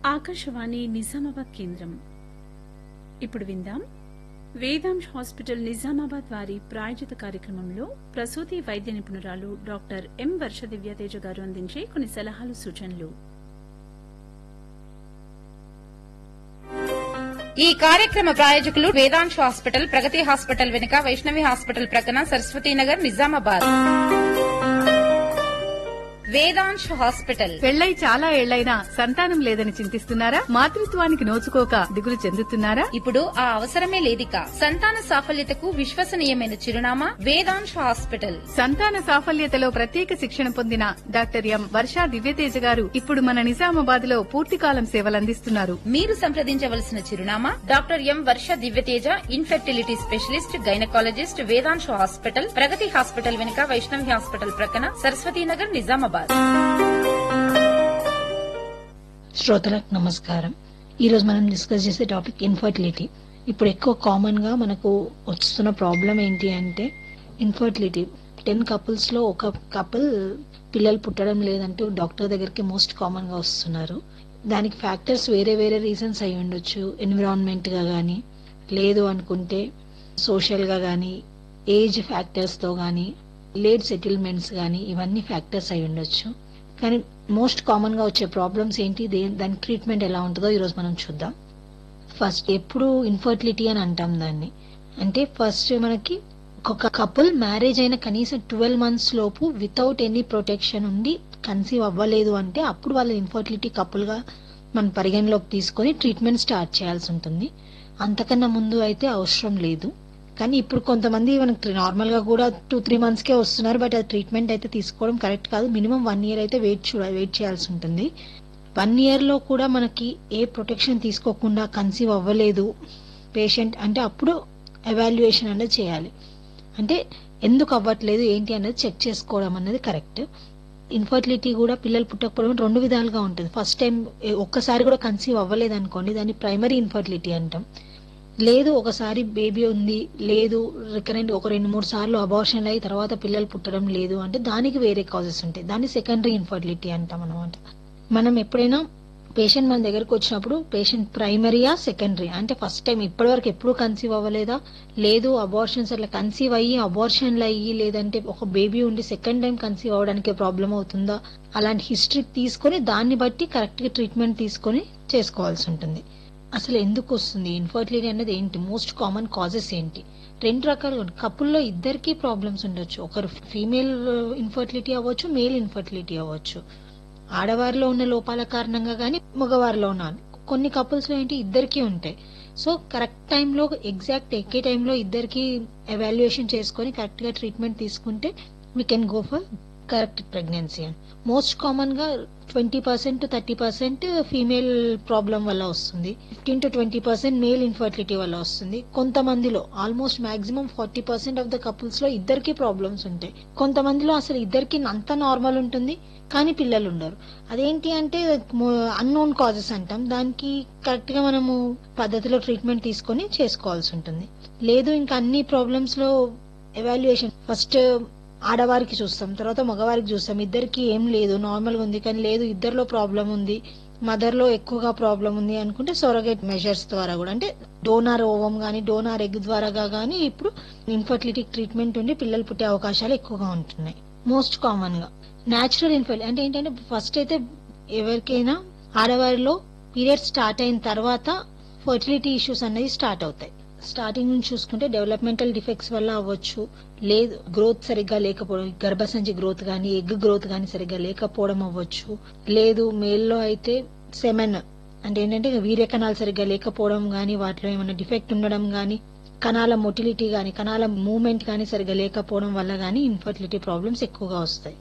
ఆకాశవాణి నిజామాబాద్ కేంద్రం ఇప్పుడు విందాం వేదాంశ్ హాస్పిటల్ నిజామాబాద్ వారి ప్రాయోజిత కార్యక్రమంలో ప్రసూతి వైద్య నిపుణురాలు డాక్టర్ ఎం వర్ష దివ్యతేజ గారు అందించే కొన్ని సలహాలు సూచనలు ఈ కార్యక్రమ ప్రాయోజకులు వేదాంశ్ హాస్పిటల్ ప్రగతి హాస్పిటల్ వెనుక వైష్ణవి హాస్పిటల్ ప్రక్కన సరస్వతీనగర్ నిజామాబాద్ వేదాంశ్ హాస్పిటల్ పెళ్లై చాలా ఏళ్లైనా సంతానం లేదని చింతిస్తున్నారా మాతృత్వానికి నోచుకోక దిగులు చెందుతున్నారా ఇప్పుడు ఆ అవసరమే లేదిక సంతాన సాఫల్యతకు విశ్వసనీయమైన చిరునామా వేదాంశ్ హాస్పిటల్ సంతాన సాఫల్యతలో ప్రత్యేక శిక్షణ పొందిన డాక్టర్ ఎం వర్షా దివ్యతేజ గారు ఇప్పుడు మన నిజామాబాద్ లో పూర్తికాలం సేవలందిస్తున్నారు మీరు సంప్రదించవలసిన చిరునామా doctor M Varsha Divyateja infertility specialist gynaecologist Vedansh hospital Pragathi hospital వెనుక వైష్ణవి హాస్పిటల్ ప్రక్కన సరస్వతీనగర్ నిజామాబాద్ శ్రోతలకు నమస్కారం ఈరోజు మనం డిస్కస్ చేసే టాపిక్ ఇన్ఫర్టిలిటీ ఇప్పుడు ఎక్కువ కామన్ గా మనకు వస్తున్న ప్రాబ్లం ఏంటి అంటే ఇన్ఫర్టిలిటీ టెన్ కపుల్స్ లో ఒక కపుల్ పిల్లలు పుట్టడం లేదంటూ డాక్టర్ దగ్గరికి మోస్ట్ కామన్ గా వస్తున్నారు దానికి ఫ్యాక్టర్స్ వేరే వేరే రీజన్స్ అయి ఉండొచ్చు ఎన్విరాన్మెంట్ గా గానీ లేదు అనుకుంటే సోషల్ గా గానీ ఏజ్ ఫ్యాక్టర్స్ తో గానీ లేట్ సెటిల్మెంట్స్ గానీ ఇవన్నీ ఫ్యాక్టర్స్ అయి ఉండొచ్చు కానీ మోస్ట్ కామన్ గా వచ్చే ప్రాబ్లమ్స్ ఏంటి దే- దాని ట్రీట్మెంట్ ఎలా ఉంటుందో ఈరోజు మనం చూద్దాం ఫస్ట్ ఎప్పుడు ఇన్ఫర్టిలిటీ అని అంటాం దాన్ని అంటే ఫస్ట్ మనకి ఒక కపుల్ మ్యారేజ్ అయిన కనీసం ట్వెల్వ్ మంత్స్ లోపు వితౌట్ ఎనీ ప్రొటెక్షన్ ఉండి కన్సీవ్ అవ్వలేదు అంటే అప్పుడు వాళ్ళ ఇన్ఫర్టిలిటీ కపుల్ గా మనం పరిగణలోకి తీసుకొని ట్రీట్మెంట్ స్టార్ట్ చేయాల్సి ఉంటుంది అంతకన్నా ముందు అయితే అవసరం లేదు కానీ ఇప్పుడు కొంతమంది మనకి నార్మల్ గా కూడా టూ త్రీ మంత్స్ కే వస్తున్నారు బట్ అది ట్రీట్మెంట్ అయితే తీసుకోవడం కరెక్ట్ కాదు మినిమం వన్ ఇయర్ అయితే వెయిట్ చూడ వెయిట్ చేయాల్సి ఉంటుంది వన్ ఇయర్ లో కూడా మనకి ఏ ప్రొటెక్షన్ తీసుకోకుండా కన్సీవ్ అవ్వలేదు పేషెంట్ అంటే అప్పుడు ఎవాల్యుయేషన్ అనేది చేయాలి అంటే ఎందుకు అవ్వట్లేదు ఏంటి అనేది చెక్ చేసుకోవడం అనేది కరెక్ట్ ఇన్ఫర్టిలిటీ కూడా పిల్లలు పుట్టకపోవడం రెండు విధాలుగా ఉంటుంది ఫస్ట్ టైం ఒక్కసారి కూడా కన్సీవ్ అవ్వలేదు అనుకోండి దాన్ని ప్రైమరీ ఇన్ఫర్టిలిటీ అంటాం లేదు ఒకసారి బేబీ ఉంది లేదు రికరెంట్ ఒక రెండు మూడు సార్లు అబార్షన్ అయ్యి తర్వాత పిల్లలు పుట్టడం లేదు అంటే దానికి వేరే కాజెస్ ఉంటాయి దాన్ని సెకండరీ ఇన్ఫర్టిలిటీ అంటాం అనమాట మనం ఎప్పుడైనా పేషెంట్ మన దగ్గరకు వచ్చినప్పుడు పేషెంట్ ప్రైమరీయా సెకండరీ అంటే ఫస్ట్ టైం ఇప్పటివరకు ఎప్పుడు కన్సీవ్ అవ్వలేదా లేదు అబార్షన్స్ అట్లా కన్సీవ్ అయ్యి అబార్షన్లు అయ్యి లేదంటే ఒక బేబీ ఉండి సెకండ్ టైం కన్సీవ్ అవ్వడానికి ప్రాబ్లం అవుతుందా అలాంటి హిస్టరీ తీసుకొని దాన్ని బట్టి కరెక్ట్ గా ట్రీట్మెంట్ తీసుకొని చేసుకోవాల్సి ఉంటుంది అసలు ఎందుకు వస్తుంది ఇన్ఫర్టిలిటీ అనేది ఏంటి మోస్ట్ కామన్ కాజెస్ ఏంటి రెండు రకాలుగా కపుల్లో ఇద్దరికి ప్రాబ్లమ్స్ ఉండొచ్చు ఒకరు ఫీమేల్ ఇన్ఫర్టిలిటీ అవ్వచ్చు మేల్ ఇన్ఫర్టిలిటీ అవ్వచ్చు ఆడవారిలో ఉన్న లోపాల కారణంగా గానీ మగవారిలో ఉన్న కొన్ని కపుల్స్ లో ఏంటి ఇద్దరికి ఉంటాయి సో కరెక్ట్ టైంలో ఎగ్జాక్ట్ ఎక్కే టైంలో ఇద్దరికి ఎవాల్యుయేషన్ చేసుకొని కరెక్ట్ గా ట్రీట్మెంట్ తీసుకుంటే we can go for correct pregnancy అని మోస్ట్ కామన్ గా twenty percent to thirty percent female problem వల్ల వస్తుంది fifteen to twenty percent male infertility వల్ల వస్తుంది కొంతమందిలో almost maximum forty percent of the couples లో ఇద్దరికి ప్రాబ్లమ్స్ ఉంటాయి కొంతమందిలో అసలు ఇద్దరికి అంత నార్మల్ ఉంటుంది కానీ పిల్లలు ఉండరు అదేంటి అంటే అన్నోన్ కాజెస్ అంటాం దానికి కరెక్ట్ గా మనము పద్ధతిలో ట్రీట్మెంట్ తీసుకొని చేసుకోవాల్సి ఉంటుంది లేదు ఇంకా అన్ని ప్రాబ్లమ్స్ లో ఎవాల్యుయేషన్ ఫస్ట్ ఆడవారికి చూస్తాం తర్వాత మగవారికి చూస్తాం ఇద్దరికి ఏం లేదు నార్మల్ గా ఉంది కానీ లేదు ఇద్దరిలో ప్రాబ్లం ఉంది మదర్ లో ఎక్కువగా ప్రాబ్లం ఉంది అనుకుంటే సొరగేట్ మెజర్స్ ద్వారా కూడా అంటే డోనార్ ఓవం గానీ డోనార్ ఎగ్ ద్వారా గానీ ఇప్పుడు ఇన్ఫర్టిలిటీ ట్రీట్మెంట్ ఉండి పిల్లలు పుట్టే అవకాశాలు ఎక్కువగా ఉంటున్నాయి మోస్ట్ కామన్ గా న్యాచురల్ ఇన్ఫర్టిలిటీ అంటే ఏంటంటే ఫస్ట్ అయితే ఎవరికైనా ఆడవారిలో పీరియడ్ స్టార్ట్ అయిన తర్వాత ఫర్టిలిటీ ఇష్యూస్ అనేది స్టార్ట్ అవుతాయి స్టార్టింగ్ నుంచి చూసుకుంటే డెవలప్మెంటల్ డిఫెక్ట్స్ వల్ల అవ్వచ్చు లేదు గ్రోత్ సరిగ్గా లేకపోవడం గర్భసంచి గ్రోత్ గానీ ఎగ్ గ్రోత్ గానీ సరిగ్గా లేకపోవడం అవ్వచ్చు లేదు మేల్లో అయితే సెమెన్ అంటే ఏంటంటే వీర్య కణాలు సరిగ్గా లేకపోవడం గానీ వాటిలో ఏమైనా డిఫెక్ట్ ఉండడం గానీ కణాల మొటిలిటీ గానీ కణాల మూవ్మెంట్ గానీ సరిగ్గా లేకపోవడం వల్ల గానీ ఇన్ఫర్టిలిటీ ప్రాబ్లమ్స్ ఎక్కువగా వస్తాయి